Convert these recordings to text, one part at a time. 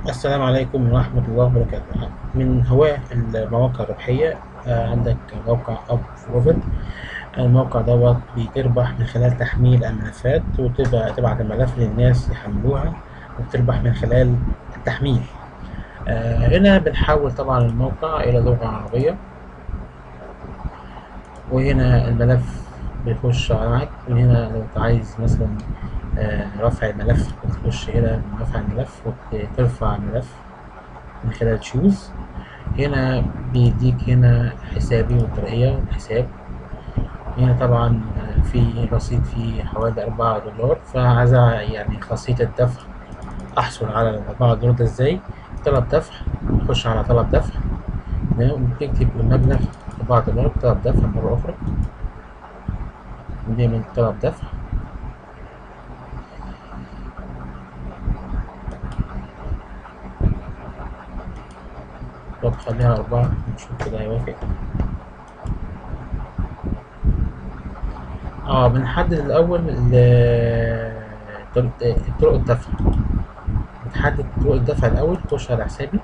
السلام عليكم ورحمة الله وبركاته من هواة المواقع الربحية آه، عندك موقع أب بروفيت الموقع دوت بتربح من خلال تحميل الملفات وتبقى تبعت الملف للناس يحملوها وبتربح من خلال التحميل آه، هنا بنحول طبعا الموقع إلى لغة عربية وهنا الملف بيخش معاك من هنا لو انت عايز مثلا آه، رفع الملف بتخش هنا من رفع الملف وترفع الملف من خلال تشوز هنا بيديك هنا حسابي والطريقية والحساب هنا طبعا آه، في رصيد فيه حوالي أربعة دولار فعايز يعني خاصية الدفع أحصل على الأربعة دولار ده إزاي طلب دفع تخش على طلب دفع تمام وتكتب المبلغ أربعة دولار طلب دفع مرة أخرى ونعمل طلب دفع طب خليها أربعة نشوف كده هيوافق اه بنحدد الأول ال- طرق طرق الدفع بنحدد طرق الدفع الأول نخش على حسابي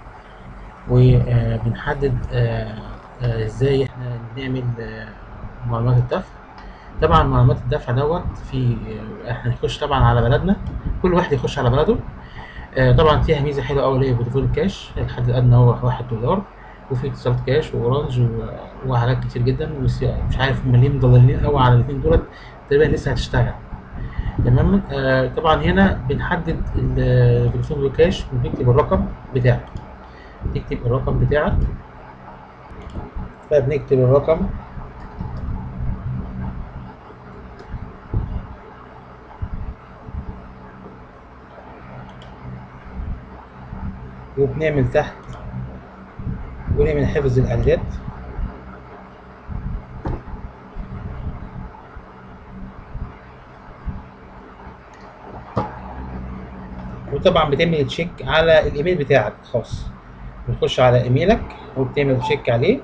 وبنحدد ازاي احنا نعمل آه، معلومات الدفع طبعا معلومات الدفع دوت في آه، احنا نخش طبعا على بلدنا كل واحد يخش على بلده آه، طبعا فيها ميزه حلوه قوي اللي هي فودافون كاش الحد الادنى هو واحد دولار وفي اتصالات كاش واورنج و- وحاجات كتير جدا ومش مش عارف مليون دولارين قوي على الاثنين دولت تقريبا لسه هتشتغل تمام آه طبعا هنا بنحدد الفودافون كاش وبنكتب الرقم بتاعك تكتب الرقم بتاعك فبنكتب الرقم وبنعمل تحت ونعمل حفظ الإعدادات وطبعا بتعمل تشيك على الايميل بتاعك الخاص بتخش على ايميلك وبتعمل تشيك عليه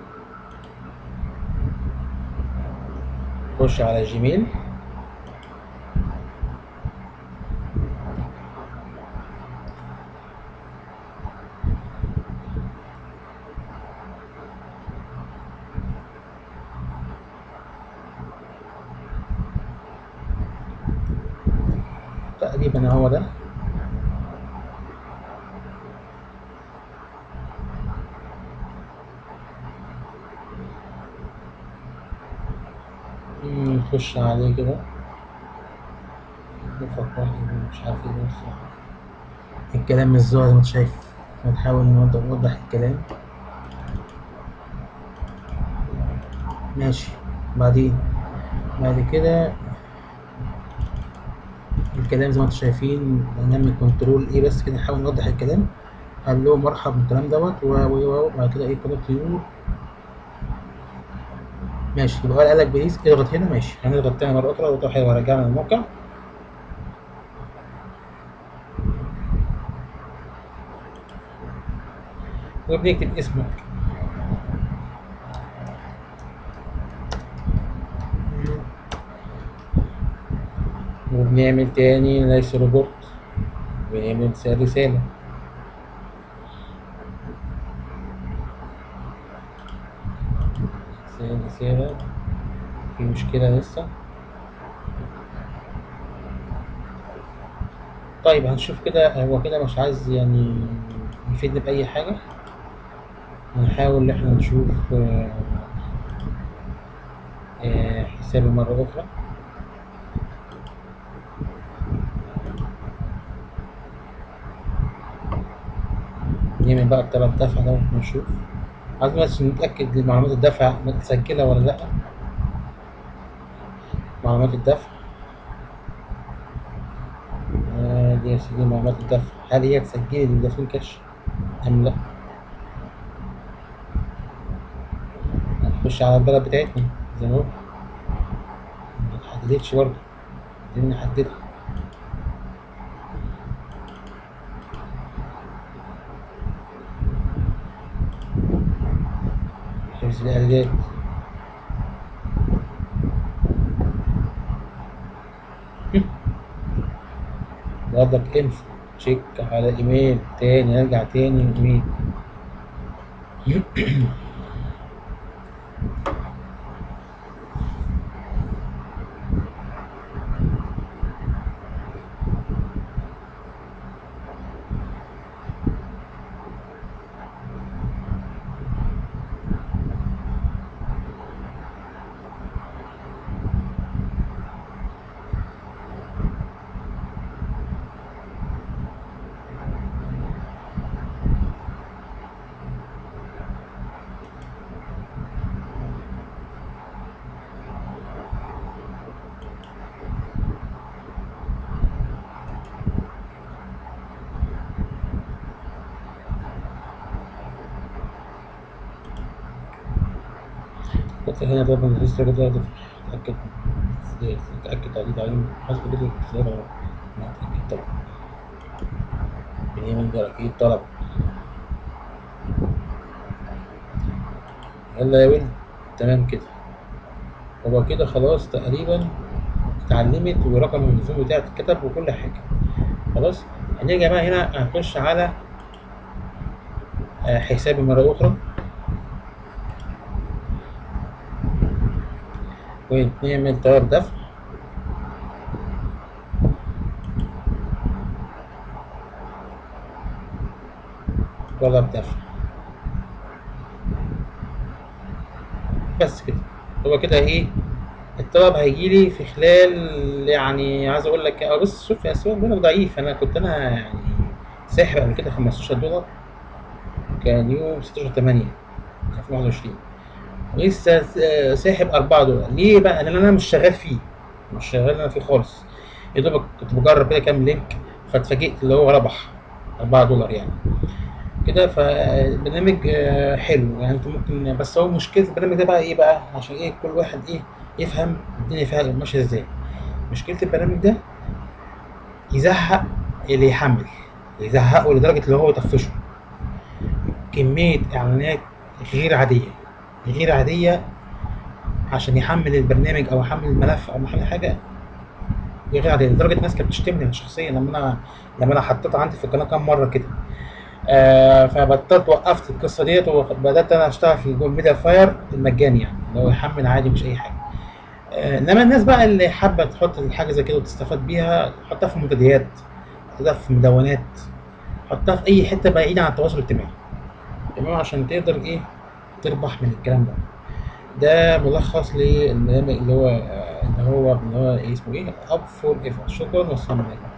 تخش على جيميل تقريبا هو ده مم، نخش عليه كده نفكر مش عارف ايه الصراحة الكلام مش ظاهر زي ما انت شايف هنحاول نوضح نوضح الكلام ماشي بعدين بعد كده الكلام زي ما انتم شايفين نعمل كنترول ايه بس كده نحاول نوضح الكلام قال له مرحب بالكلام دوت و- و- وبعد كده ايه كونكت يور ماشي يبقى قال لك بليز اضغط هنا ماشي هنضغط تاني مرة أخرى وتروح ورجعنا للموقع وبنكتب اسمك وبنعمل تاني نفس روبوت ونعمل رسالة رسالة رسالة في مشكلة لسه طيب هنشوف كده هو كده مش عايز يعني يفيدني بأي حاجة هنحاول إن احنا نشوف آه، آه، حسابي مرة أخرى نعمل بقى الطلب دفع ده ونشوف عايز بس نتأكد إن معلومات الدفع متسجلة ولا لأ معلومات الدفع آه دي يا سيدي معلومات الدفع هل هي اتسجلت للفودافون كاش أم لأ هنخش على البلد بتاعتنا زي ما هو متحددتش برضه عايزين نحددها حفظ الإعدادات برضك انفو تشيك على الايميل تاني نرجع تاني للايميل قلت هنا طبعا الهيستوري ده ده اتاكد اتاكد عليه تعليم حسب كده الزيارة ما اتاكد طبعا بنعمل جراكيب طلب يلا يا ولد تمام كده هو كده خلاص تقريبا اتعلمت ورقم التليفون بتاعها اتكتب وكل حاجة خلاص هنرجع بقى هنا هنخش على آه، حسابي مرة أخرى ونعمل طلب دفع طلب دفع بس كده هو كده ايه الطلب هيجيلي في خلال يعني عايز اقول لك اه بص شوف يا اسواق المبلغ ضعيف انا كنت انا يعني ساحب قبل كده 15 دولار كان يوم 16 8 2021 ولسه س- ساحب 4 دولار ليه بقى؟ لان انا مش شغال فيه مش شغال انا فيه خالص يا دوبك كنت بجرب كده كام لينك فاتفاجئت اللي هو ربح 4 دولار يعني كده فالبرنامج آه، حلو يعني انت ممكن بس هو مشكله البرنامج ده بقى ايه بقى عشان ايه كل واحد ايه يفهم الدنيا فيها ماشيه ازاي مشكله البرنامج ده يزهق اللي يحمل يزهقه لدرجه اللي هو يطفشه كميه اعلانات غير عاديه غير عاديه عشان يحمل البرنامج او يحمل الملف او يحمل حاجه غير عاديه لدرجه ناس كانت بتشتمني شخصيا لما انا لما انا حطيتها عندي في القناه كام مره كده آه فبطلت وقفت القصه ديت وبدات انا اشتغل في جول ميديا فاير المجاني يعني اللي هو يحمل عادي مش اي حاجه آه انما الناس بقى اللي حابه تحط حاجه زي كده وتستفاد بيها حطها في منتديات حطها في مدونات حطها في اي حته بعيده عن التواصل الاجتماعي تمام عشان تقدر ايه تربح من الكلام ده ده ملخص للبرنامج اللي هو آه، اللي هو اللي هو إيه اسمه ايه اب فور ايفر شكرا والسلام عليكم